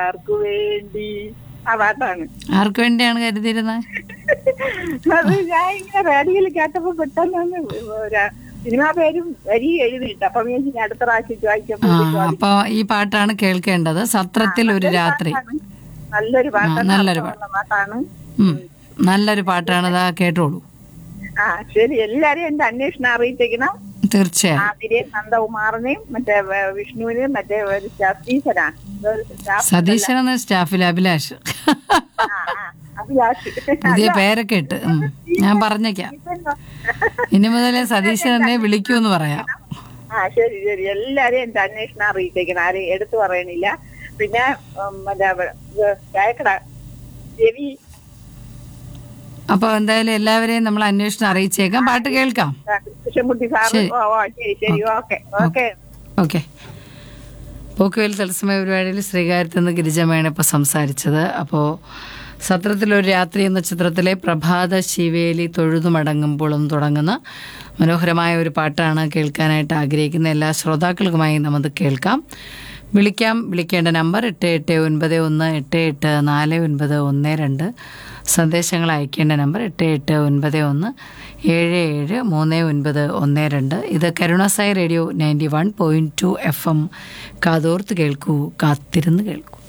ആർക്കു വേണ്ടി ആ പാട്ടാണ് ആർക്ക് വേണ്ടിയാണ് കരുതിയിരുന്നത് അത് ഞാൻ ഇങ്ങനെ റേഡിയോയിൽ കേട്ടപ്പോ പെട്ടെന്ന് ഒന്ന് ഒരു സിനിമാ പേരും വരി എഴുതിയിട്ട് അപ്പം ഞാൻ ഇനി അടുത്ത പ്രാവശ്യം ആ ചോദിച്ചപ്പോൾ അപ്പൊ ഈ പാട്ടാണ് കേൾക്കേണ്ടത് സത്രത്തിൽ ഒരു രാത്രി നല്ലൊരു പാട്ടാണ് നല്ലൊരു അർത്ഥമുള്ള പാട്ടാണ് ഉം. നല്ലൊരു പാട്ടാണ് ഇതാ കേട്ടോളൂ ആ ശരി എല്ലാരെയും എന്റെ അന്വേഷണം അറിയിച്ചേക്കണം തീർച്ചയായും ആതിരയും നന്ദകുമാറിനെയും മറ്റേ വ- വിഷ്ണുവിനെയും മറ്റേ ഒരു സ്റ്റാഫീസനാ ഇതൊരു സ്റ്റാഫ് സതീശൻ എന്ന സ്റ്റാഫിൽ അഭിലാഷ് ആ, ആ, അഭിലാഷ് പുതിയ പേരൊക്കെ ഇട്ട് ഉം. ഞാൻ പറഞ്ഞേക്കാം ഇനി മുതലേ സതീശൻ എന്നെ വിളിക്കൂ എന്ന് പറയാം ആ ശരി ശരി എല്ലാരെയും എന്റെ അന്വേഷണം അറിയിച്ചേക്കണം ആരെയും എടുത്തു പറയണില്ല പിന്നെ ഉം, മറ്റേ അവ- ഇത് ചായക്കട രവി അപ്പൊ എന്തായാലും എല്ലാവരെയും നമ്മൾ അന്വേഷണം അറിയിച്ചേക്കാം പാട്ട് കേൾക്കാം ആ, കൃഷ്ണൻകുട്ടി സാറ് ശരി. ഓ ഓ ശരി ശരി ഓക്കെ ഓക്കെ ഓക്കെ പോക്കുവേൽ തത്സമയ പരിപാടിയിൽ ശ്രീകാര്യത്ത് നിന്ന് ഗിരിജമ്മയാണ് ഇപ്പോൾ സംസാരിച്ചത് അപ്പോൾ സത്രത്തിലൊരു രാത്രി എന്ന ചിത്രത്തിലെ പ്രഭാത ശിവേലി തൊഴുതുമടങ്ങുമ്പോൾ എന്ന് തുടങ്ങുന്ന മനോഹരമായ ഒരു പാട്ടാണ് കേൾക്കാനായിട്ട് ആഗ്രഹിക്കുന്ന എല്ലാ ശ്രോതാക്കൾക്കുമായി നമുക്ക് കേൾക്കാം വിളിക്കാം വിളിക്കേണ്ട നമ്പർ എട്ട് എട്ട് ഒൻപത് ഒന്ന് എട്ട് എട്ട് നാല് ഒൻപത് ഒന്ന് രണ്ട് സന്ദേശങ്ങൾ അയക്കേണ്ട നമ്പർ എട്ട് എട്ട് ഒൻപത് ഒന്ന് ഏഴ് ഏഴ് മൂന്ന് ഒൻപത് ഒന്ന് രണ്ട് ഇത് Karunasai radio ninety one point two F M കാതോർത്ത് കേൾക്കൂ കാത്തിരുന്ന് കേൾക്കൂ